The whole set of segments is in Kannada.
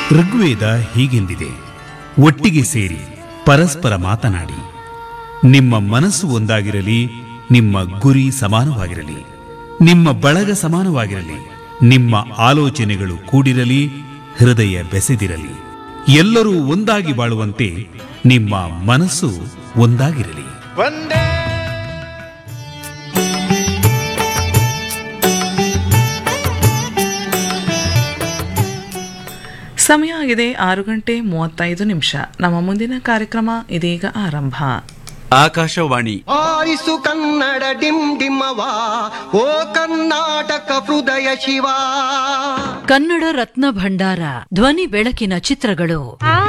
ಋಗ್ವೇದ ಹೀಗೆಂದಿದೆ ಒಟ್ಟಿಗೆ ಸೇರಿ ಪರಸ್ಪರ ಮಾತನಾಡಿ ನಿಮ್ಮ ಮನಸ್ಸು ಒಂದಾಗಿರಲಿ ನಿಮ್ಮ ಗುರಿ ಸಮಾನವಾಗಿರಲಿ ನಿಮ್ಮ ಬಳಗ ಸಮಾನವಾಗಿರಲಿ ನಿಮ್ಮ ಆಲೋಚನೆಗಳು ಕೂಡಿರಲಿ ಹೃದಯ ಬೆಸೆದಿರಲಿ ಎಲ್ಲರೂ ಒಂದಾಗಿ ಬಾಳುವಂತೆ ನಿಮ್ಮ ಮನಸ್ಸು ಒಂದಾಗಿರಲಿ ಒಂದೇ ಸಮಯ ಆಗಿದೆ ಆರು ಗಂಟೆ ಮೂವತ್ತೈದು ನಿಮಿಷ ನಮ್ಮ ಮುಂದಿನ ಕಾರ್ಯಕ್ರಮ ಇದೀಗ ಆರಂಭ ಆಕಾಶವಾಣಿ ಆರಿಸು ಕನ್ನಡ ಡಿಮ್ ಡಿಮ್ಮವ ಓ ಕರ್ನಾಟಕ ಹೃದಯ ಶಿವ ಕನ್ನಡ ರತ್ನ ಭಂಡಾರ ಧ್ವನಿ ಬೆಳಕಿನ ಚಿತ್ರಗಳು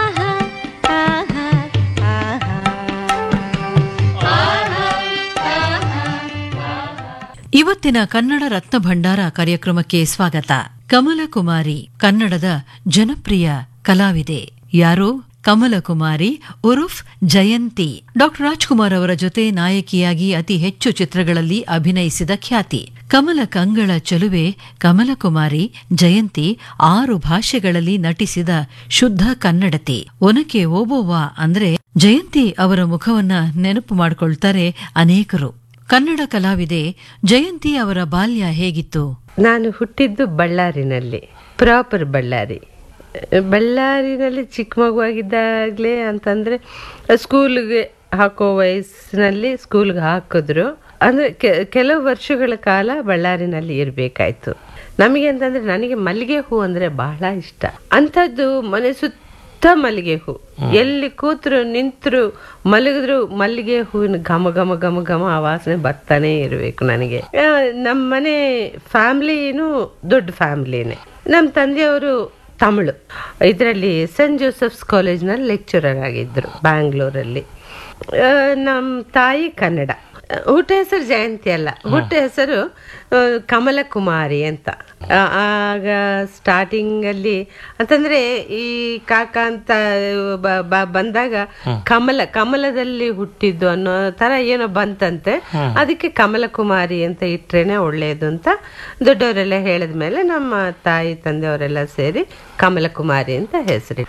ಇವತ್ತಿನ ಕನ್ನಡ ರತ್ನ ಭಂಡಾರ ಕಾರ್ಯಕ್ರಮಕ್ಕೆ ಸ್ವಾಗತ ಕಮಲಕುಮಾರಿ ಕನ್ನಡದ ಜನಪ್ರಿಯ ಕಲಾವಿದೆ ಯಾರು ಕಮಲಕುಮಾರಿ ಉರುಫ್ ಜಯಂತಿ ಡಾಕ್ಟರ್ ರಾಜ್ಕುಮಾರ್ ಅವರ ಜೊತೆ ನಾಯಕಿಯಾಗಿ ಅತಿ ಹೆಚ್ಚು ಚಿತ್ರಗಳಲ್ಲಿ ಅಭಿನಯಿಸಿದ ಖ್ಯಾತಿ ಕಮಲ ಕಂಗಳ ಚೆಲುವೆ ಕಮಲಕುಮಾರಿ ಜಯಂತಿ ಆರು ಭಾಷೆಗಳಲ್ಲಿ ನಟಿಸಿದ ಶುದ್ಧ ಕನ್ನಡತಿ ಒನಕೆ ಓಬೋವ ಅಂದ್ರೆ ಜಯಂತಿ ಅವರ ಮುಖವನ್ನ ನೆನಪು ಮಾಡಿಕೊಳ್ತಾರೆ ಅನೇಕರು ಕನ್ನಡ ಕಲಾವಿದೆ ಜಯಂತಿ ಅವರ ಬಾಲ್ಯ ಹೇಗಿತ್ತು ನಾನು ಹುಟ್ಟಿದ್ದು ಬಳ್ಳಾರಿನಲ್ಲಿ ಪ್ರಾಪರ್ ಬಳ್ಳಾರಿ ಬಳ್ಳಾರಿನಲ್ಲಿ ಚಿಕ್ಕ ಮಗುವಾಗಿದ್ದಾಗಲೇ ಅಂತಂದರೆ ಸ್ಕೂಲ್ಗೆ ಹಾಕೋ ವಯಸ್ಸಿನಲ್ಲಿ ಸ್ಕೂಲ್ಗೆ ಹಾಕಿದ್ರು ಅಂದರೆ ಕೆಲವು ವರ್ಷಗಳ ಕಾಲ ಬಳ್ಳಾರಿನಲ್ಲಿ ಇರಬೇಕಾಯ್ತು ನಮಗೆ ಅಂತಂದರೆ ನನಗೆ ಮಲ್ಲಿಗೆ ಹೂ ಅಂದರೆ ಬಹಳ ಇಷ್ಟ ಅಂಥದ್ದು ಮನೆ ಸುತ್ತ ಮಲ್ಲಿಗೆ ಹೂ ಎಲ್ಲಿ ಕೂತರು ನಿಂತರು ಮಲಗಿದ್ರು ಮಲ್ಲಿಗೆ ಹೂವಿನ ಘಮ ಘಮ ಘಮ ಘಮ ಆ ವಾಸನೆ ಬರ್ತಾನೆ ಇರಬೇಕು ನನಗೆ ಆ, ನಮ್ಮ ಮನೆ ಫ್ಯಾಮ್ಲಿನೂ ದೊಡ್ಡ ಫ್ಯಾಮ್ಲಿನೇ ನಮ್ಮ ತಂದೆಯವರು ತಮಿಳು ಇದರಲ್ಲಿ ಸೆಂಟ್ ಜೋಸೆಫ್ಸ್ ಕಾಲೇಜ್ನಲ್ಲಿ ಲೆಕ್ಚರರ್ ಆಗಿದ್ದರು ಬ್ಯಾಂಗ್ಳೂರಲ್ಲಿ ಆ, ನಮ್ಮ ತಾಯಿ ಕನ್ನಡ ಹುಟ್ಟ ಹೆಸರು ಜಯಂತಿ ಅಲ್ಲ ಹುಟ್ಟ ಹೆಸರು ಆ, ಕಮಲಕುಮಾರಿ ಅಂತ ಆ, ಆಗ ಸ್ಟಾರ್ಟಿಂಗಲ್ಲಿ ಅಂತಂದ್ರೆ ಈ ಕಾಕ ಅಂತ ಬ- ಬ- ಬಂದಾಗ ಕಮಲ ಕಮಲದಲ್ಲಿ ಹುಟ್ಟಿದ್ದು ಅನ್ನೋ ತರ ಏನೋ ಬಂತಂತೆ ಅದಕ್ಕೆ ಕಮಲಕುಮಾರಿ ಅಂತ ಇಟ್ರೇನೆ ಒಳ್ಳೆಯದು ಅಂತ ದೊಡ್ಡವರೆಲ್ಲ ಹೇಳಿದ ಮೇಲೆ ನಮ್ಮ ತಾಯಿ ತಂದೆಯವರೆಲ್ಲ ಸೇರಿ ಕಮಲಕುಮಾರಿ ಅಂತ ಹೆಸರು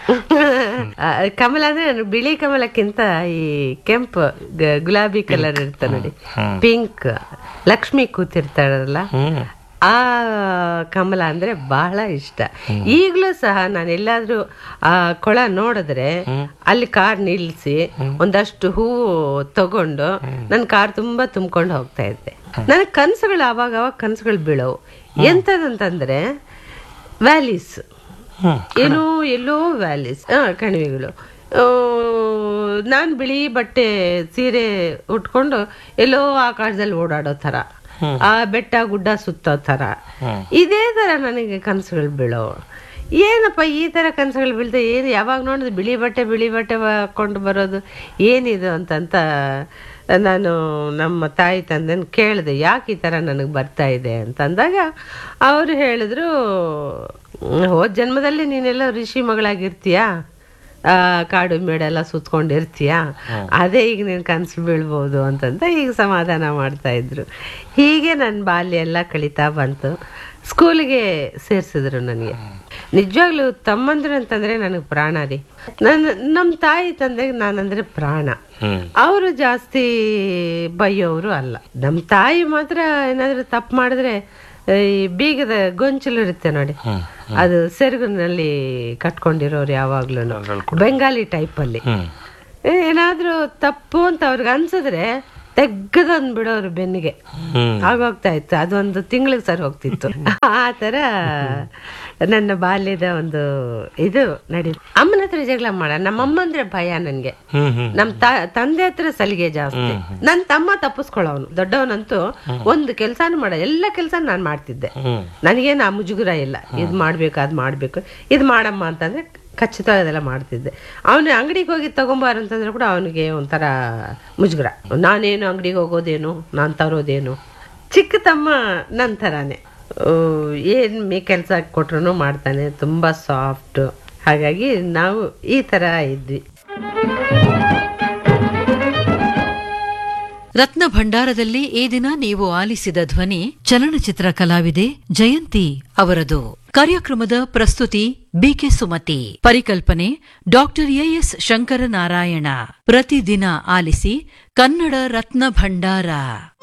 ಕಮಲ ಅಂದ್ರೆ ನಾನು ಬಿಳಿ ಕಮಲಕ್ಕಿಂತ ಈ ಕೆಂಪು ಗ- ಗುಲಾಬಿ ಕಲರ್ ಇರ್ತ ನೋಡಿ ಪಿಂಕ್ ಲಕ್ಷ್ಮಿ ಕೂತಿರ್ತಾಳಲ್ಲ ಆ ಕಮಲ ಅಂದ್ರೆ ಬಹಳ ಇಷ್ಟ ಈಗಲೂ ಸಹ ನಾನು ಎಲ್ಲಾದ್ರೂ ಆ ಕೊಳ ನೋಡಿದ್ರೆ ಅಲ್ಲಿ ಕಾರ್ ನಿಲ್ಲಿಸಿ ಒಂದಷ್ಟು ಹೂವು ತಗೊಂಡು ನನ್ನ ಕಾರ್ ತುಂಬಾ ತುಂಬ್ಕೊಂಡು ಹೋಗ್ತಾ ಇದ್ದೆ ನನಗೆ ಕನಸುಗಳು ಅವಾಗ ಅವಾಗ ಕನಸುಗಳು ಬೀಳವು ಎಂತದಂತಂದ್ರೆ ವ್ಯಾಲೀಸ್ ಏನೋ ಎಲ್ಲೋ ವ್ಯಾಲೀಸ್ ಹಾ ಕಣಿವೆಗಳು ನಾನು ಬಿಳಿ ಬಟ್ಟೆ ಸೀರೆ ಉಟ್ಕೊಂಡು ಎಲ್ಲೋ ಆಕಾಶದಲ್ಲಿ ಓಡಾಡೋ ಥರ ಆ ಬೆಟ್ಟ ಗುಡ್ಡ ಸುತ್ತೋ ಥರ ಇದೇ ಥರ ನನಗೆ ಕನಸುಗಳು ಬೀಳೋವು ಏನಪ್ಪ ಈ ಥರ ಕನಸುಗಳು ಬೀಳ್ತಾ ಏನು ಯಾವಾಗ ನೋಡಿದ್ರೆ ಬಿಳಿ ಬಟ್ಟೆ ಬಿಳಿ ಬಟ್ಟೆ ಹಾಕೊಂಡು ಬರೋದು ಏನಿದು ಅಂತಂತ ನಾನು ನಮ್ಮ ತಾಯಿ ತಂದೆನ ಕೇಳಿದೆ ಯಾಕೆ ಈ ಥರ ನನಗೆ ಬರ್ತಾ ಇದೆ ಅಂತ ಅಂದಾಗ ಅವರು ಹೇಳಿದ್ರು ಹೋದ ಜನ್ಮದಲ್ಲಿ ನೀನೆಲ್ಲ ಋಷಿ ಮಗಳಾಗಿರ್ತೀಯಾ ಆ, ಕಾಡು ಮೇಡೆಲ್ಲ ಸುತ್ಕೊಂಡಿರ್ತೀಯ ಅದೇ ಈಗ ನೀನು ಕನಸು ಬೀಳ್ಬೋದು ಅಂತಂತ ಈಗ ಸಮಾಧಾನ ಮಾಡ್ತಾ ಇದ್ರು ಹೀಗೆ ನನ್ನ ಬಾಲ್ಯ ಎಲ್ಲ ಕಳೀತಾ ಬಂತು ಸ್ಕೂಲಿಗೆ ಸೇರಿಸಿದ್ರು ನನಗೆ ನಿಜವಾಗ್ಲೂ ತಮ್ಮಂದ್ರು ಅಂತಂದ್ರೆ ನನಗೆ ಪ್ರಾಣ ರೀ ನನ್ನ ನಮ್ಮ ತಾಯಿ ತಂದೆಗೆ ನಾನಂದ್ರೆ ಪ್ರಾಣ ಅವರು ಜಾಸ್ತಿ ಬೈಯೋರು ಅಲ್ಲ ನಮ್ಮ ತಾಯಿ ಮಾತ್ರ ಏನಾದರೂ ತಪ್ಪು ಮಾಡಿದ್ರೆ ಈ ಬೀಗದ ಗೊಂಚಲು ಇರುತ್ತೆ ನೋಡಿ ಅದು ಸೆರಗಿನಲ್ಲಿ ಕಟ್ಕೊಂಡಿರೋರು ಯಾವಾಗ್ಲೂ ಬೆಂಗಾಲಿ ಟೈಪ್ ಅಲ್ಲಿ ಏನಾದ್ರೂ ತಪ್ಪು ಅಂತ ಅವ್ರಿಗೆ ಅನ್ಸಿದ್ರೆ ತೆಗ್ಗದಂದ್ ಬಿಡೋರು ಬೆನ್ನಿಗೆ ಆಗೋಗ್ತಾ ಇತ್ತು ಅದೊಂದು ತಿಂಗಳಿಗೆ ಸರಿ ಹೋಗ್ತಿತ್ತು ಆ ತರ ನನ್ನ ಬಾಲ್ಯದ ಒಂದು ಇದು ನಡಿ ಅಮ್ಮನ ಹತ್ರ ಜಗಳ ಮಾಡ ನಮ್ಮಮ್ಮ ಅಂದ್ರೆ ಭಯ ನನ್ಗೆ ನಮ್ ತ- ತಂದೆ ಹತ್ರ ಸಲಿಗೆ ಜಾಸ್ತಿ ನನ್ ತಮ್ಮ ತಪ್ಪಿಸ್ಕೊಳ್ಳೋನು ದೊಡ್ಡವನಂತೂ ಒಂದು ಕೆಲ್ಸಾನು ಮಾಡ ಎಲ್ಲ ಕೆಲ್ಸ ನಾನ್ ಮಾಡ್ತಿದ್ದೆ ನನಗೇನು ಆ ಮುಜುಗುರ ಇಲ್ಲ ಇದ್ ಮಾಡ್ಬೇಕು ಅದ್ ಮಾಡ್ಬೇಕು ಇದ್ ಮಾಡಮ್ಮ ಅಂತಂದ್ರೆ ಖಚಿತ ಅದೆಲ್ಲ ಮಾಡ್ತಿದ್ದೆ ಅವನು ಅಂಗಡಿಗೆ ಹೋಗಿ ತಗೊಂಬಾರ ಅಂತಂದ್ರೆ ಕೂಡ ಅವನಿಗೆ ಒಂಥರ ಮುಜುಗರ ನಾನೇನು ಅಂಗಡಿಗೆ ಹೋಗೋದೇನು ನಾನು ತರೋದೇನು ಚಿಕ್ಕ ತಮ್ಮ ನನ್ನ ಥರಾನೇ ಏನು ಮೇ ಕೆಲಸ ಕೊಟ್ರು ಮಾಡ್ತಾನೆ ತುಂಬ ಸಾಫ್ಟ್ ಹಾಗಾಗಿ ನಾವು ಈ ಥರ ಇದ್ವಿ ರತ್ನ ಭಂಡಾರದಲ್ಲಿ ಈ ದಿನ ನೀವು ಆಲಿಸಿದ ಧ್ವನಿ ಚಲನಚಿತ್ರ ಕಲಾವಿದೆ ಜಯಂತಿ ಅವರದು ಕಾರ್ಯಕ್ರಮದ ಪ್ರಸ್ತುತಿ ಬಿಕೆ ಸುಮತಿ ಪರಿಕಲ್ಪನೆ ಡಾಕ್ಟರ್ ಎಎಸ್ ಶಂಕರನಾರಾಯಣ ಪ್ರತಿದಿನ ಆಲಿಸಿ ಕನ್ನಡ ರತ್ನ ಭಂಡಾರ